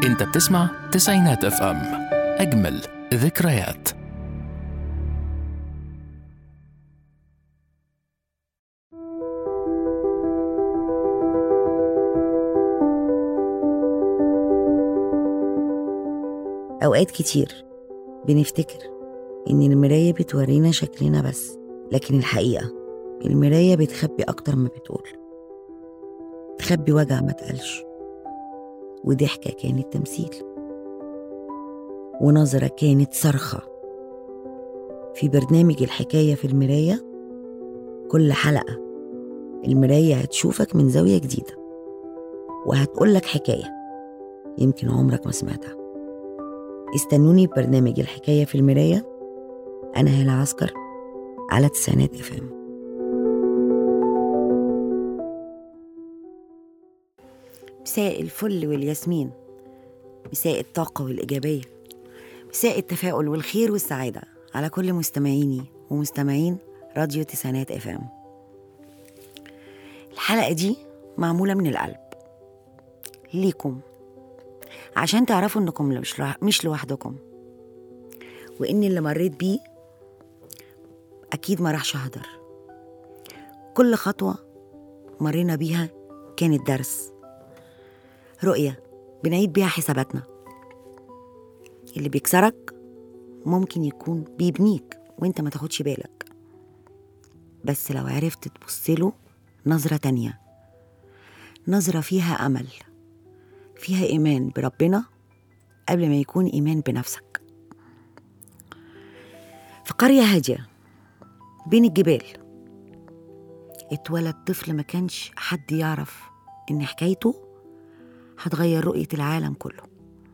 انت بتسمع تسعينات اف ام اجمل ذكريات أوقات كتير بنفتكر إن المراية بتورينا شكلنا بس لكن الحقيقة المراية بتخبي أكتر ما بتقول تخبي وجع ما تقالش وضحكة كانت تمثيل ونظرة كانت صرخة في برنامج الحكاية في المراية كل حلقة المراية هتشوفك من زاوية جديدة وهتقولك حكاية يمكن عمرك ما سمعتها استنوني ببرنامج الحكاية في المراية أنا هالة عسكر على تسعينات اف ام مساء الفل والياسمين مساء الطاقة والإيجابية مساء التفاؤل والخير والسعادة على كل مستمعيني ومستمعين راديو تسعينات اف ام الحلقة دي معمولة من القلب ليكم عشان تعرفوا انكم مش لوح- مش لوحدكم وان اللي مريت بيه اكيد ما راحش هدر كل خطوه مرينا بيها كانت درس رؤيه بنعيد بيها حساباتنا اللي بيكسرك ممكن يكون بيبنيك وانت ما تاخدش بالك بس لو عرفت تبصله نظرة تانية نظرة فيها أمل فيها إيمان بربنا قبل ما يكون إيمان بنفسك في قرية هادية بين الجبال اتولد طفل ما كانش حد يعرف إن حكايته هتغير رؤية العالم كله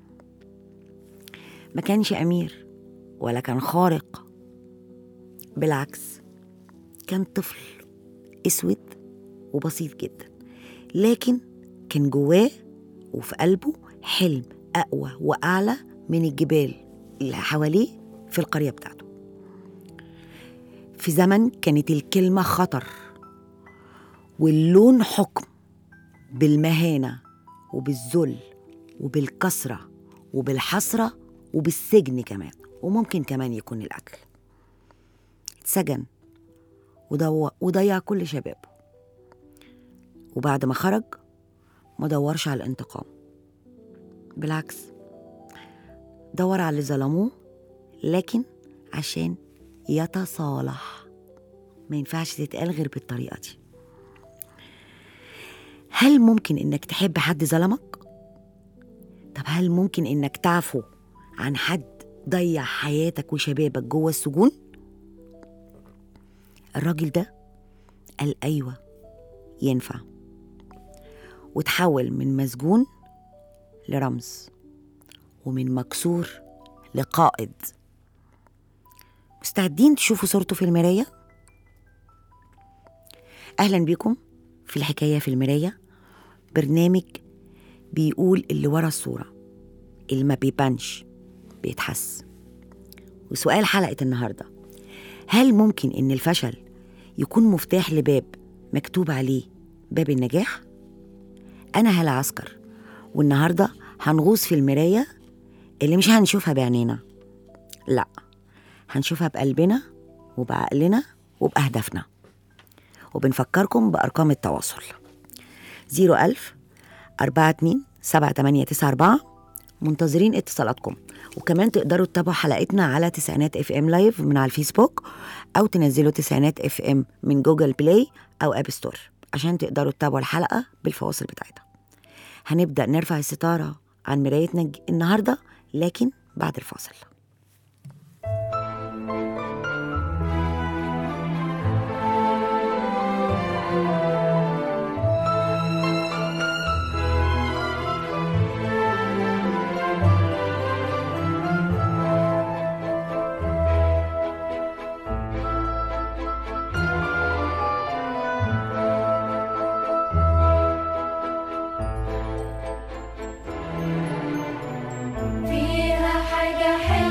ما كانش أمير ولا كان خارق بالعكس كان طفل اسود وبسيط جدا لكن كان جواه وفي قلبه حلم أقوى وأعلى من الجبال اللي حواليه في القرية بتاعته في زمن كانت الكلمة خطر واللون حكم بالمهانة وبالذل وبالكسرة وبالحسرة وبالسجن كمان وممكن كمان يكون القتل اتسجن وضو- وضيع كل شبابه وبعد ما خرج ما دورش على الانتقام بالعكس دور على اللي ظلموه لكن عشان يتصالح ما ينفعش تتقال غير بالطريقة دي هل ممكن انك تحب حد ظلمك؟ طب هل ممكن انك تعفو عن حد ضيع حياتك وشبابك جوه السجون؟ الراجل ده قال ايوه ينفع وتحول من مسجون لرمز ومن مكسور لقائد مستعدين تشوفوا صورته في المراية؟ أهلا بكم في الحكاية في المراية برنامج بيقول اللي ورا الصورة اللي ما بيبانش بيتحس وسؤال حلقة النهاردة هل ممكن إن الفشل يكون مفتاح لباب مكتوب عليه باب النجاح؟ أنا هلا عسكر والنهاردة هنغوص في المراية اللي مش هنشوفها بعينينا لا هنشوفها بقلبنا وبعقلنا وبأهدافنا وبنفكركم بأرقام التواصل 01000 42 7894 منتظرين اتصالاتكم وكمان تقدروا تتابعوا حلقتنا على تسعينات اف ام لايف من على الفيسبوك او تنزلوا تسعينات اف ام من جوجل بلاي او اب ستور عشان تقدروا تتابعوا الحلقه بالفواصل بتاعتها هنبدا نرفع الستاره عن مرايتنا الج- النهارده لكن بعد الفاصل فيها حاجة حلوة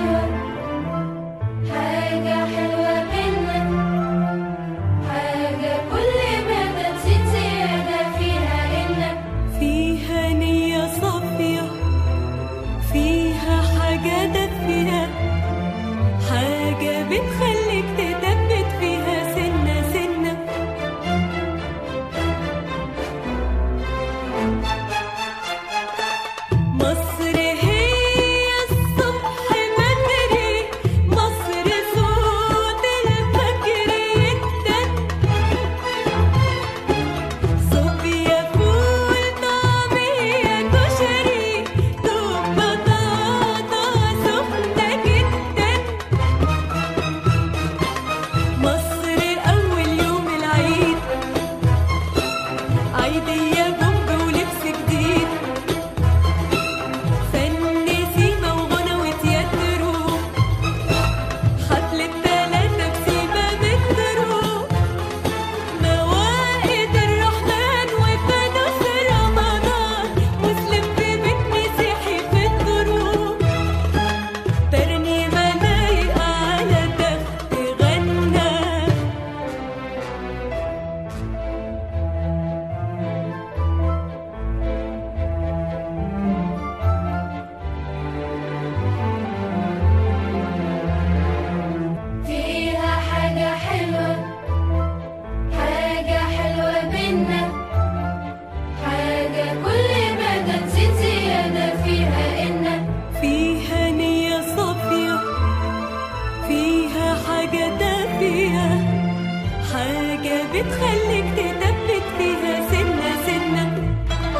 بتخليك تثبت فيها سنة سنة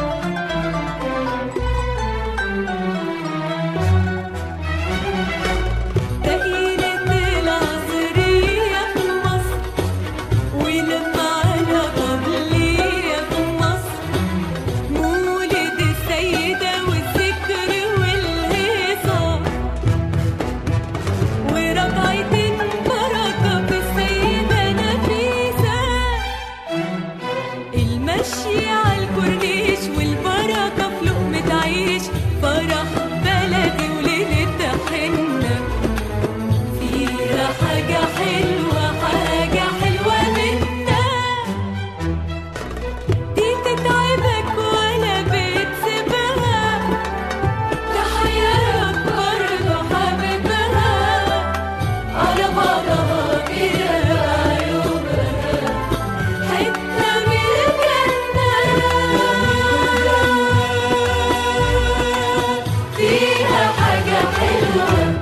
دقيقة العصرية في مصر ولما على قبلية في مصر مولد السيدة والذكر والهيصة وربعتين بركة في السيدة نفيسة المشي على الكورنيش والبركة في لقمة عيش فرح بلدي وليلة حنة فيها حاجة حلوة حاجة حلوة منها دي تتعبك ولا بتسيبها تحيرك برضه حبيبها على بعضها كده عيوبها حتة من الجنة فيها حاجة حلوة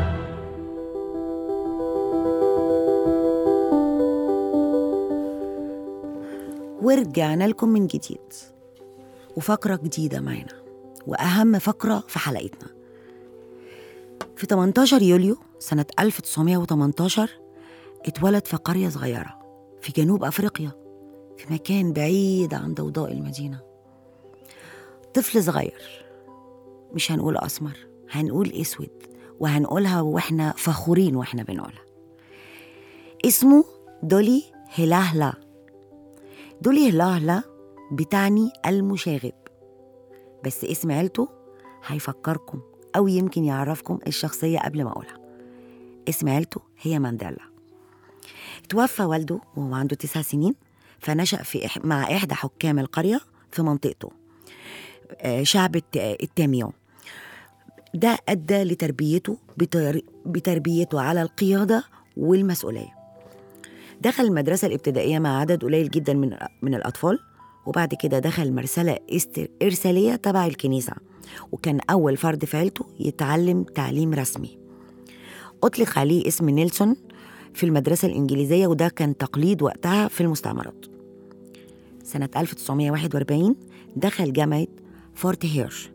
ورجعنا لكم من جديد وفقرة جديدة معانا وأهم فقرة في حلقتنا في 18 يوليو سنة 1918 اتولد في قرية صغيرة في جنوب أفريقيا في مكان بعيد عن ضوضاء المدينة طفل صغير مش هنقول أسمر هنقول أسود وهنقولها واحنا فخورين واحنا بنقولها اسمه دولي هلاهلا دولي هلاهلا بتعني المشاغب بس اسم عيلته هيفكركم أو يمكن يعرفكم الشخصية قبل ما أقولها اسم عيلته هي مانديلا توفى والده وهو عنده تسع سنين فنشأ في إح... مع إحدى حكام القرية في منطقته آه، شعب الت- التاميو ده أدى لتربيته بتر... بتربيته على القيادة والمسؤولية دخل المدرسة الابتدائية مع عدد قليل جدا من من الأطفال وبعد كده دخل مرسلة است- إرسالية تبع الكنيسة وكان أول فرد في عيلته يتعلم تعليم رسمي أطلق عليه اسم نيلسون في المدرسة الإنجليزية وده كان تقليد وقتها في المستعمرات سنة 1941 دخل جامعة فورت هيرش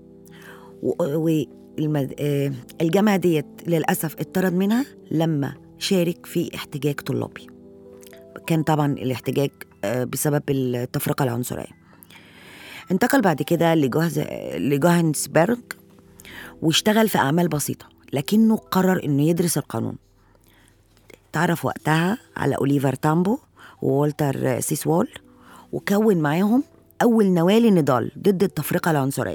والجامعة ديت للأسف اتطرد منها لما شارك في احتجاج طلابي كان طبعا الاحتجاج آه، بسبب التفرقة العنصرية انتقل بعد كده لجوهز لجوهانسبرج واشتغل في أعمال بسيطة لكنه قرر إنه يدرس القانون تعرف وقتها على أوليفر تامبو وولتر سيسوال وكون معاهم أول نواة للنضال ضد التفرقة العنصرية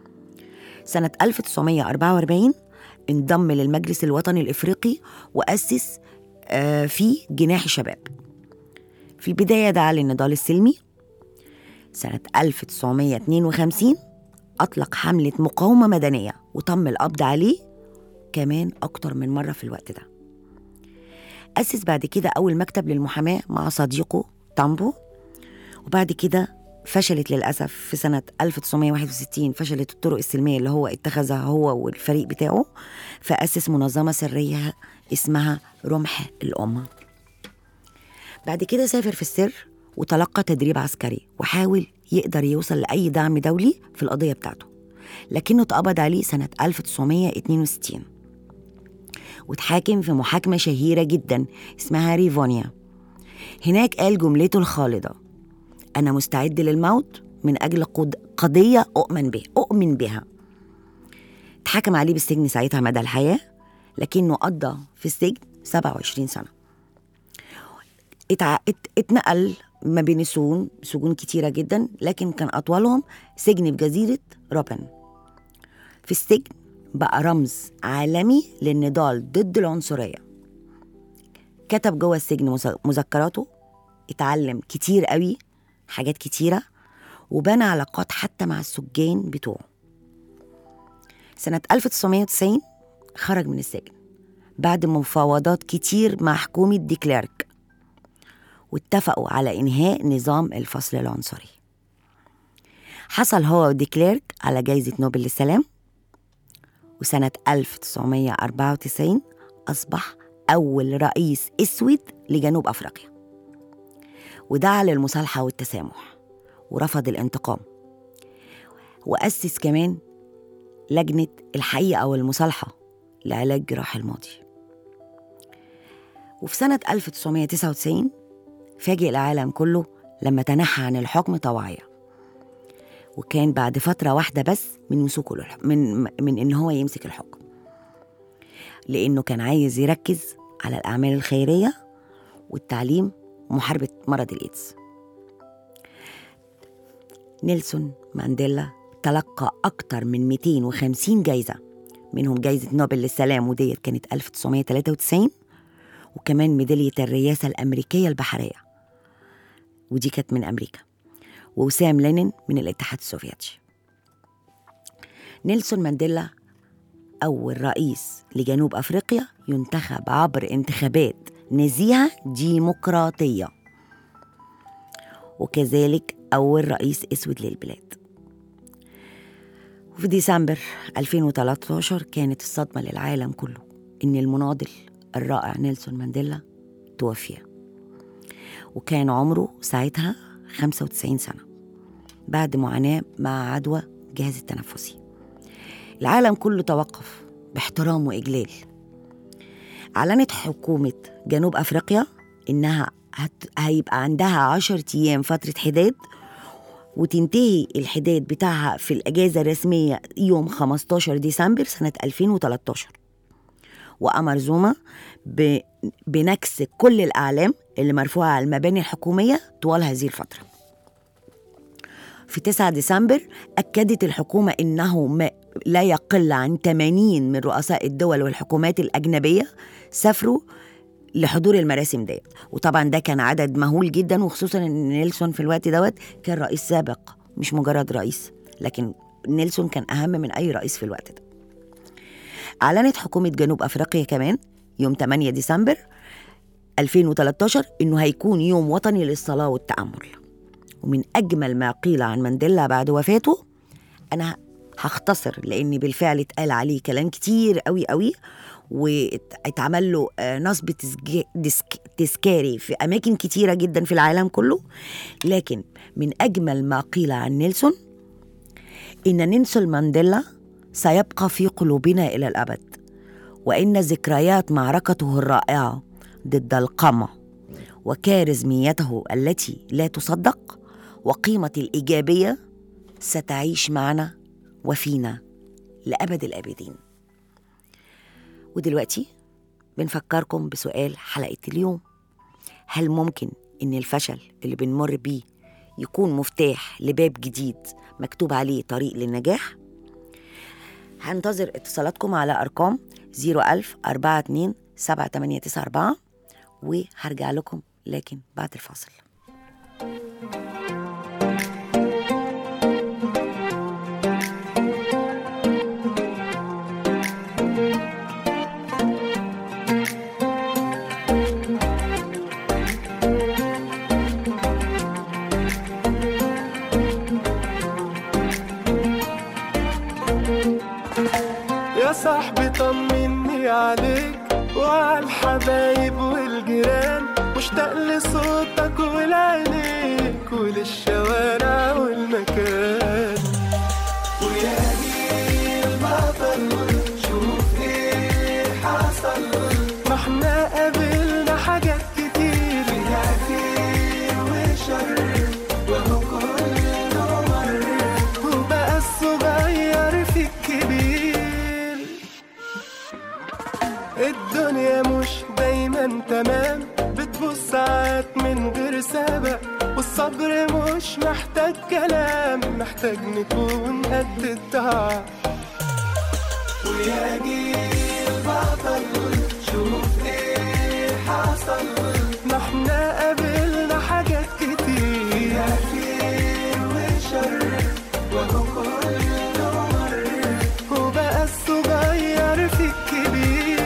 سنة 1944 انضم للمجلس الوطني الإفريقي وأسس آه، فيه جناح الشباب في البداية دعا للنضال السلمي سنة 1952 أطلق حملة مقاومة مدنية وتم القبض عليه كمان أكتر من مرة في الوقت ده أسس بعد كده أول مكتب للمحاماة مع صديقه تامبو وبعد كده فشلت للأسف في سنة 1961 فشلت الطرق السلمية اللي هو اتخذها هو والفريق بتاعه فأسس منظمة سرية اسمها رمح الأمة بعد كده سافر في السر وتلقى تدريب عسكري وحاول يقدر يوصل لأي دعم دولي في القضية بتاعته لكنه اتقبض عليه سنة 1962 واتحاكم في محاكمة شهيرة جدا اسمها ريفونيا هناك قال جملته الخالدة أنا مستعد للموت من أجل قد- قضية أؤمن به أؤمن بها اتحكم عليه بالسجن ساعتها مدى الحياة لكنه قضى في السجن 27 سنة اتع... ات... اتنقل ما بين السجون سجون كتيرة جدا لكن كان أطولهم سجن بجزيرة روبن في السجن بقى رمز عالمي للنضال ضد العنصرية كتب جوه السجن مز- مذكراته اتعلم كتير قوي حاجات كتيرة وبنى علاقات حتى مع السجان بتوعه سنة 1990 خرج من السجن بعد مفاوضات كتير مع حكومة ديكليرك واتفقوا على إنهاء نظام الفصل العنصري حصل هو وديكليرك على جائزة نوبل للسلام وسنة 1994 أصبح أول رئيس أسود لجنوب أفريقيا ودعا للمصالحة والتسامح ورفض الانتقام وأسس كمان لجنة الحقيقة والمصالحة لعلاج جراح الماضي وفي سنة 1999 فاجئ العالم كله لما تنحى عن الحكم طوعية وكان بعد فترة واحدة بس من مسوكه للحكم من من إن هو يمسك الحكم لأنه كان عايز يركز على الأعمال الخيرية والتعليم ومحاربة مرض الإيدز نيلسون مانديلا تلقى أكتر من 250 جايزة منهم جايزة نوبل للسلام وديت كانت 1993 وكمان ميدالية الرئاسة الأمريكية البحرية ودي كانت من أمريكا ووسام لينين من الاتحاد السوفيتي نيلسون مانديلا أول رئيس لجنوب أفريقيا ينتخب عبر انتخابات نزيهة ديمقراطية وكذلك أول رئيس أسود للبلاد وفي ديسمبر 2013 كانت الصدمة للعالم كله إن المناضل الرائع نيلسون مانديلا توفي وكان عمره ساعتها 95 سنة بعد معاناة مع عدوى الجهاز التنفسي العالم كله توقف باحترام وإجلال أعلنت حكومة جنوب أفريقيا إنها هت... هيبقى عندها عشر أيام فترة حداد وتنتهي الحداد بتاعها في الأجازة الرسمية يوم 15 ديسمبر سنة 2013 وأمر زوما ب... بنكس كل الأعلام اللي مرفوعة على المباني الحكومية طوال هذه الفترة في 9 ديسمبر أكدت الحكومة إنه ما لا يقل عن 80 من رؤساء الدول والحكومات الأجنبية سافروا لحضور المراسم ديت وطبعا ده كان عدد مهول جدا وخصوصا ان نيلسون في الوقت دوت كان رئيس سابق مش مجرد رئيس لكن نيلسون كان اهم من اي رئيس في الوقت ده اعلنت حكومه جنوب افريقيا كمان يوم 8 ديسمبر 2013 انه هيكون يوم وطني للصلاه والتامل ومن اجمل ما قيل عن مانديلا بعد وفاته انا هختصر لاني بالفعل اتقال عليه كلام كتير قوي قوي واتعمل له آه، نصب تسجي- ديسك- تذكاري في اماكن كتيره جدا في العالم كله لكن من اجمل ما قيل عن نيلسون ان نيلسون مانديلا سيبقى في قلوبنا الى الابد وان ذكريات معركته الرائعه ضد القمع وكاريزميته التي لا تصدق وقيمه الايجابيه ستعيش معنا وفينا لابد الابدين ودلوقتي بنفكركم بسؤال حلقة اليوم هل ممكن إن الفشل اللي بنمر بيه يكون مفتاح لباب جديد مكتوب عليه طريق للنجاح؟ هنتظر اتصالاتكم على أرقام 01000 42 7894 وهرجع لكم لكن بعد الفاصل يا صاحبي طمني عليك وعلى الحبايب والجيران مشتاق لصوتك ولعينيك وللشوارع والمكان ويا جيل بطل شوف ايه حصل ما احنا قابلنا حاجات كتير فيها خير وشر وهو كله مر وبقى الصغير في الكبير الدنيا مش دايما تمام بتبص ساعات من غير سبب والصبر مش محتاج كلام محتاج نكون قد التعب ويا جيل بطل شوف ايه حصل ما احنا قابلنا حاجات كتير فيها خير وشر وهو كله مر وبقى الصغير في الكبير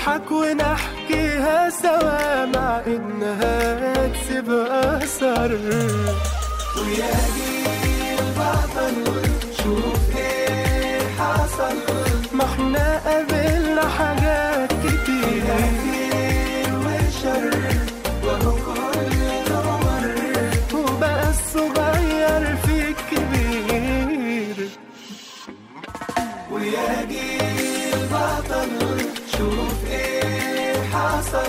نضحك ونحكيها سوا مع إنها تسيب أثر ويا جيل بطل شوف إيه حصل ما احنا قابلنا حاجات كتير خير وشر وهو كل مر وبقى الصغير في الكبير ويا جيل بطل شوف ايه حصل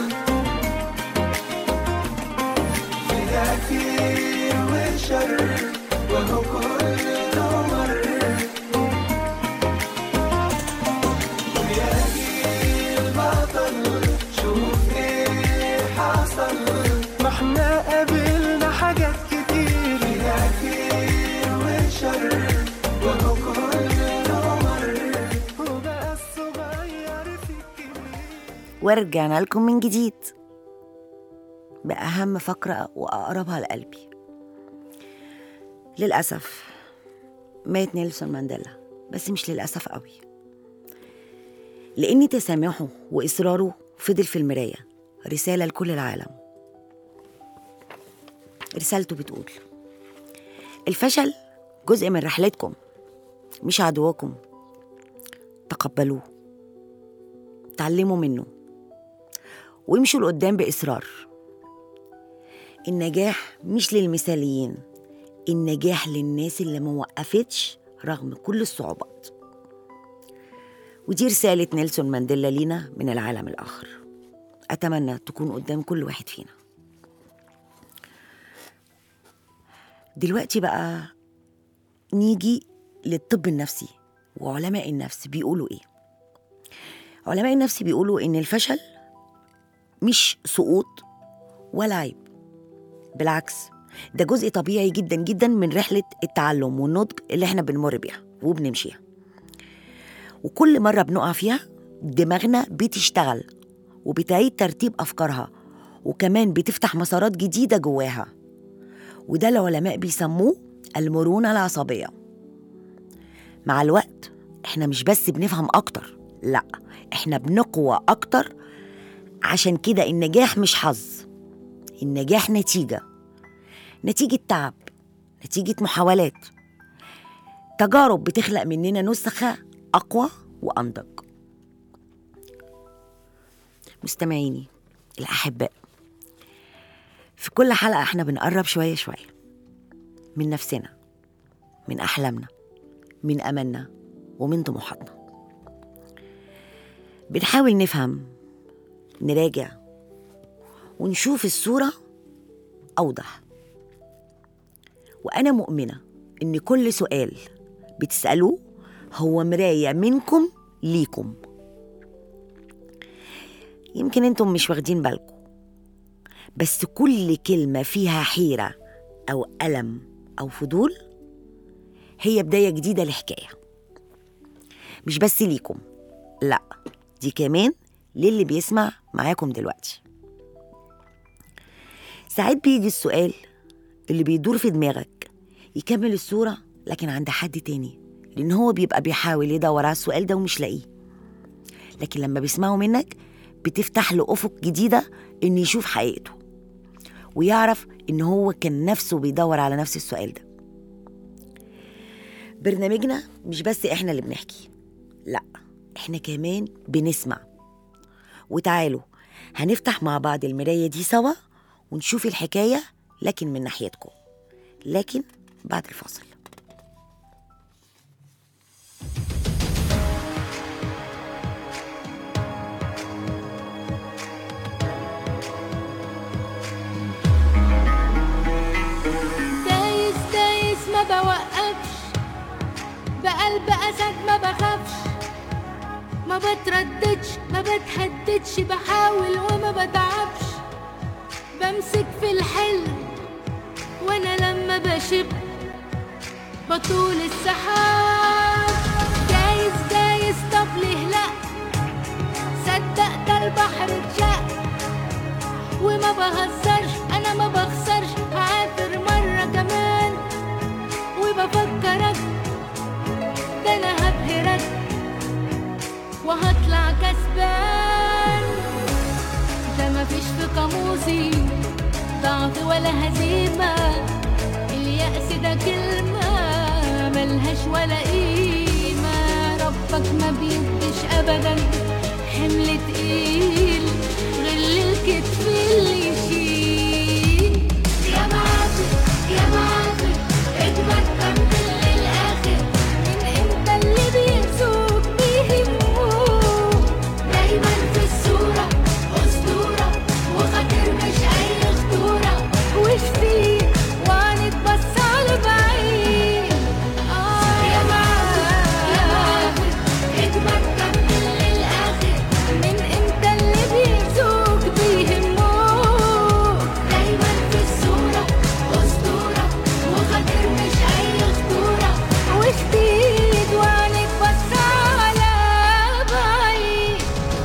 فيها خير وشر وهو كل مر ويا جيل بطل شوف ايه حصل ما احنا قابلنا حاجات كتير فيها خير وشر وهو كل مر وبقى الصغير في الكبير ورجعنا لكم من جديد بأهم فقرة وأقربها لقلبي للأسف مات نيلسون مانديلا بس مش للأسف قوي لأن تسامحه وإصراره فضل في المراية رسالة لكل العالم رسالته بتقول الفشل جزء من رحلتكم مش عدوكم تقبلوه تعلموا منه وامشوا لقدام بإصرار النجاح مش للمثاليين النجاح للناس اللي ما وقفتش رغم كل الصعوبات ودي رسالة نيلسون مانديلا لينا من العالم الآخر أتمنى تكون قدام كل واحد فينا دلوقتي بقى نيجي للطب النفسي وعلماء النفس بيقولوا إيه علماء النفس بيقولوا إن الفشل مش سقوط ولا عيب بالعكس ده جزء طبيعي جدا جدا من رحلة التعلم والنضج اللي احنا بنمر بيها وبنمشيها وكل مرة بنقع فيها دماغنا بتشتغل وبتعيد ترتيب أفكارها وكمان بتفتح مسارات جديدة جواها وده العلماء بيسموه المرونة العصبية مع الوقت احنا مش بس بنفهم أكتر لا احنا بنقوى أكتر عشان كده النجاح مش حظ النجاح نتيجة نتيجة تعب نتيجة محاولات تجارب بتخلق مننا نسخة أقوى وأنضج مستمعيني الأحباء في كل حلقة احنا بنقرب شوية شوية من نفسنا من أحلامنا من أملنا ومن طموحاتنا بنحاول نفهم نراجع ونشوف الصورة أوضح وأنا مؤمنة إن كل سؤال بتسألوه هو مراية منكم ليكم يمكن انتم مش واخدين بالكم بس كل كلمة فيها حيرة أو ألم أو فضول هي بداية جديدة لحكاية مش بس ليكم لأ دي كمان للي بيسمع معاكم دلوقتي ساعات بيجي السؤال اللي بيدور في دماغك يكمل الصورة لكن عند حد تاني لأن هو بيبقى بيحاول يدور على السؤال ده ومش لاقيه لكن لما بيسمعه منك بتفتح له أفق جديدة إنه يشوف حقيقته ويعرف إن هو كان نفسه بيدور على نفس السؤال ده برنامجنا مش بس إحنا اللي بنحكي لأ إحنا كمان بنسمع وتعالوا هنفتح مع بعض المراية دي سوا ونشوف الحكاية لكن من ناحيتكم لكن بعد الفاصل دايس دايس ما بوقفش بقلب اسد ما بخافش ما بترددش ما بتهددش بحاول وما بتعبش بمسك في الحلم وانا لما بشب بطول السحاب دايس دايس طب ليه لا صدق ده البحر اتشق وما بهزرش انا ما بخسرش هعافر مرة كمان وبفكرك ده انا هبهرك وهطلع كسبان مش في قاموسي ضعف ولا هزيمة اليأس ده كلمة ملهاش ولا قيمة ربك ما بيديش أبدا حمل تقيل غير الكتف اللي يشيل يا معافي يا معافي اجمد كمل للآخر من انت اللي بيسوق بيهموك دايما في الصورة أسطورة وخاطر مش أي خطورة وشفيك وعنك بس على بعيد آه يا معافي يا معافي اجمد كمل للآخر من انت اللي بيسوق بيهموك دايما في الصورة أسطورة وخاطر مش أي خطورة وشديد وعنك بس على بعيد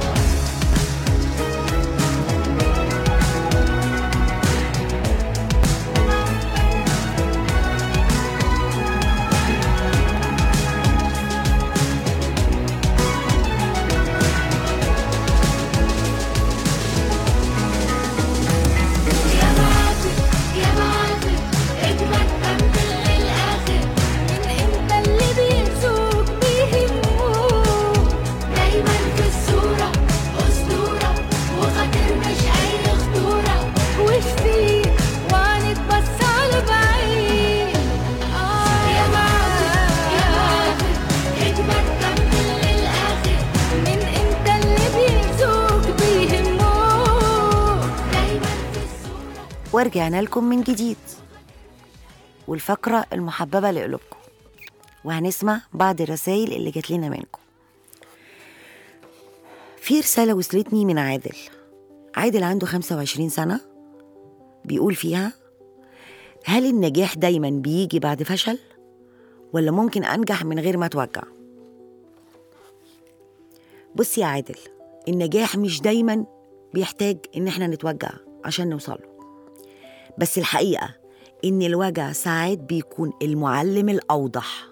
يا معافي يا معافي اجمد كمل للآخر من انت اللي بيسوق بيهموك دايما في الصورة أسطورة وخاطر مش أي خطورة وشفيك وعنك بس على بعيد آه يا معافي يا معافي اجمد كمل للآخر من انت اللي بيسوق بيهموك دايما في الصورة ورجعنا لكم من جديد والفقرة المحببة لقلوبكم وهنسمع بعض الرسائل اللي جات لنا منكم في رسالة وصلتني من عادل عادل عنده 25 سنة بيقول فيها هل النجاح دايما بيجي بعد فشل ولا ممكن أنجح من غير ما أتوجع بص يا عادل النجاح مش دايما بيحتاج إن احنا نتوجع عشان نوصله بس الحقيقة إن الوجع ساعات بيكون المعلم الأوضح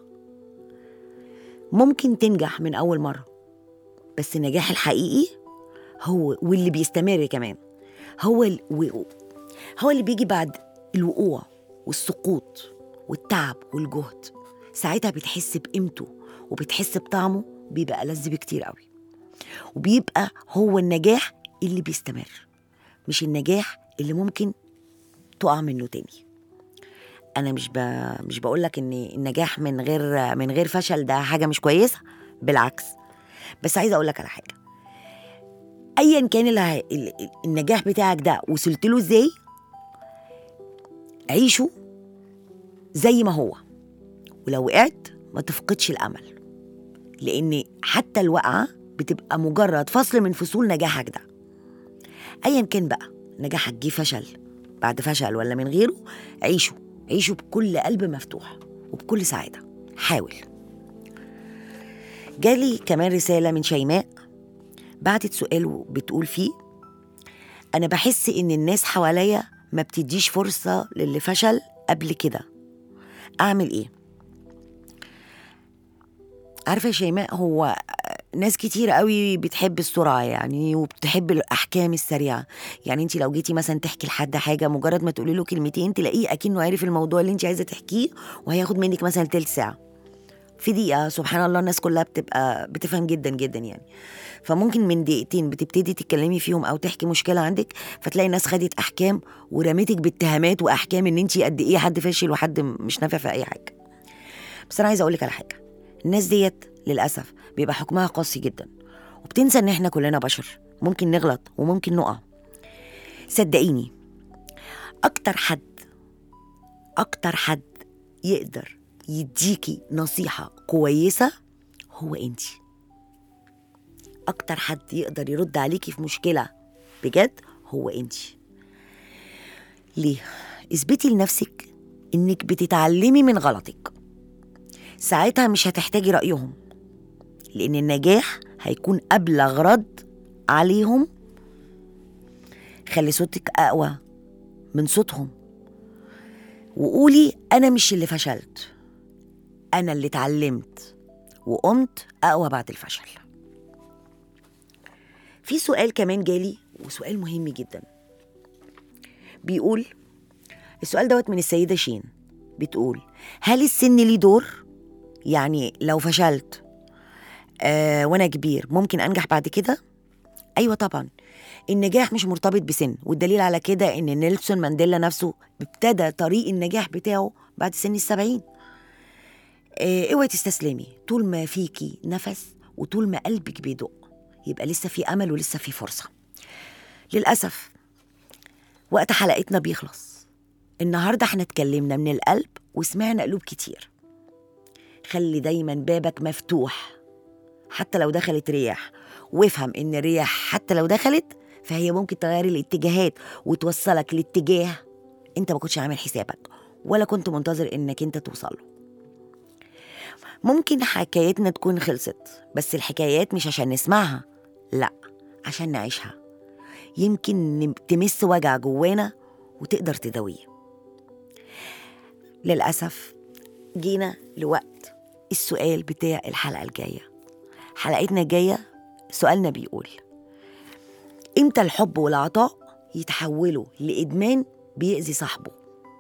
ممكن تنجح من أول مرة بس النجاح الحقيقي هو واللي بيستمر كمان هو ال... و- هو اللي بيجي بعد الوقوع والسقوط والتعب والجهد ساعتها بتحس بقيمته وبتحس بطعمه بيبقى ألذ بكتير قوي وبيبقى هو النجاح اللي بيستمر مش النجاح اللي ممكن تقع منه تاني انا مش ب... مش بقول لك ان النجاح من غير من غير فشل ده حاجه مش كويسه بالعكس بس عايزه اقول لك على حاجه ايا كان اللي ال- ال- النجاح بتاعك ده وصلت له ازاي عيشه زي ما هو ولو وقعت ما تفقدش الامل لان حتى الوقعه بتبقى مجرد فصل من فصول نجاحك ده ايا كان بقى نجاحك جه فشل بعد فشل ولا من غيره عيشه عيشه بكل قلب مفتوح وبكل سعاده حاول جالي كمان رساله من شيماء بعتت سؤال بتقول فيه انا بحس ان الناس حواليا ما بتديش فرصه للي فشل قبل كده اعمل ايه عارفه يا شيماء هو ناس كتير قوي بتحب السرعه يعني وبتحب الاحكام السريعه يعني انت لو جيتي مثلا تحكي لحد حاجه مجرد ما تقولي له كلمتين تلاقيه اكنه عارف الموضوع اللي انت عايزه تحكيه وهياخد منك مثلا تلت ساعه في دقيقه سبحان الله الناس كلها بتبقى بتفهم جدا جدا يعني فممكن من دقيقتين بتبتدي تتكلمي فيهم او تحكي مشكله عندك فتلاقي الناس خدت احكام ورميتك باتهامات واحكام ان انت قد ايه حد فاشل وحد مش نافع في اي حاجه بس انا عايزه اقول لك على حاجه الناس ديت للاسف بيبقى حكمها قاسي جدا وبتنسى ان احنا كلنا بشر ممكن نغلط وممكن نقع صدقيني اكتر حد اكتر حد يقدر يديكي نصيحة كويسة هو انتي اكتر حد يقدر يرد عليكي في مشكلة بجد هو انتي ليه اثبتي لنفسك انك بتتعلمي من غلطك ساعتها مش هتحتاجي رأيهم لأن النجاح هيكون أبلغ رد عليهم خلي صوتك أقوى من صوتهم وقولي أنا مش اللي فشلت أنا اللي اتعلمت وقمت أقوى بعد الفشل في سؤال كمان جالي وسؤال مهم جدا بيقول السؤال دوت من السيدة شين بتقول هل السن ليه دور؟ يعني لو فشلت آه وانا كبير ممكن انجح بعد كده؟ ايوه طبعا النجاح مش مرتبط بسن والدليل على كده ان نيلسون مانديلا نفسه ابتدى طريق النجاح بتاعه بعد سن السبعين آه، اوعي تستسلمي طول ما فيكي نفس وطول ما قلبك بيدق يبقى لسه في امل ولسه في فرصه للاسف وقت حلقتنا بيخلص النهارده احنا اتكلمنا من القلب وسمعنا قلوب كتير خلي دايما بابك مفتوح حتى لو دخلت رياح وافهم ان الرياح حتى لو دخلت فهي ممكن تغير الاتجاهات وتوصلك لاتجاه انت ما كنتش عامل حسابك ولا كنت منتظر انك انت توصل له ممكن حكايتنا تكون خلصت بس الحكايات مش عشان نسمعها لا عشان نعيشها يمكن نم- تمس وجع جوانا وتقدر تداويه للأسف جينا لوقت السؤال بتاع الحلقة الجاية حلقتنا الجاية سؤالنا بيقول امتى الحب والعطاء يتحولوا لإدمان بيأذي صاحبه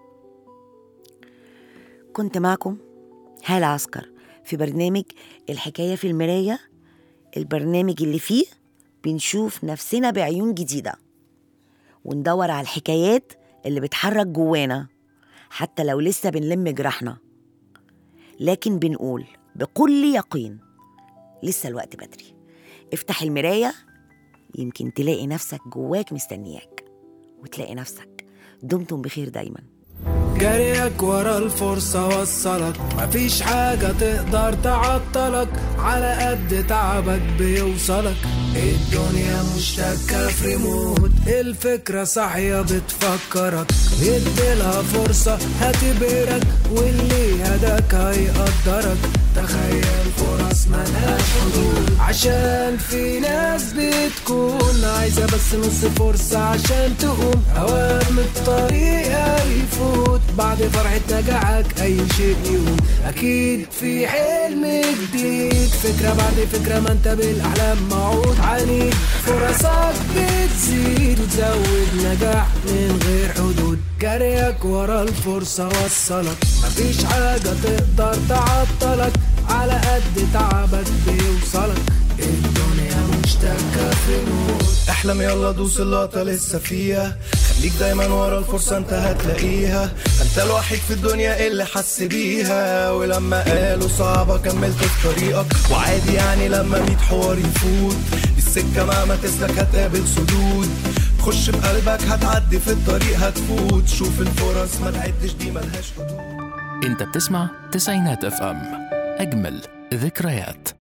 كنت معكم هالة عسكر في برنامج الحكاية في المراية البرنامج اللي فيه بنشوف نفسنا بعيون جديدة وندور على الحكايات اللي بتحرك جوانا حتى لو لسه بنلم جراحنا لكن بنقول بكل يقين لسه الوقت بدري افتح المراية يمكن تلاقي نفسك جواك مستنياك وتلاقي نفسك دمتم بخير دايما جريك ورا الفرصة وصلك مفيش حاجة تقدر تعطلك على قد تعبك بيوصلك الدنيا مشتكة في ريموت الفكرة صاحية بتفكرك اديلها فرصة هتبهرك واللي هداك هيقدرك تخيل فرص ملهاش حدود عشان في ناس بتكون عايزة بس نص فرصة عشان تقوم أوام الطريق هيفوت بعد فرحة نجاحك أي شيء يقوم أكيد في حلم جديد فكرة بعد فكرة ما أنت بالأحلام موعود عنيد فرصك بتزيد وتزود نجاح من غير حدود جريك ورا الفرصة وصلك مفيش حاجة تقدر تعطلك على قد تعبك بيوصلك الدنيا مشتكة في موت احلم يلا دوس اللقطة لسه فيها خليك دايما ورا الفرصة انت هتلاقيها انت الوحيد في الدنيا اللي حس بيها ولما قالوا صعبة كملت في طريقك وعادي يعني لما ميت حوار يفوت السكة مهما تسلك هتقابل سدود خش بقلبك هتعدي في الطريق هتفوت شوف الفرص ما تعدش دي ملهاش حدود انت بتسمع تسعينات اف ام اجمل ذكريات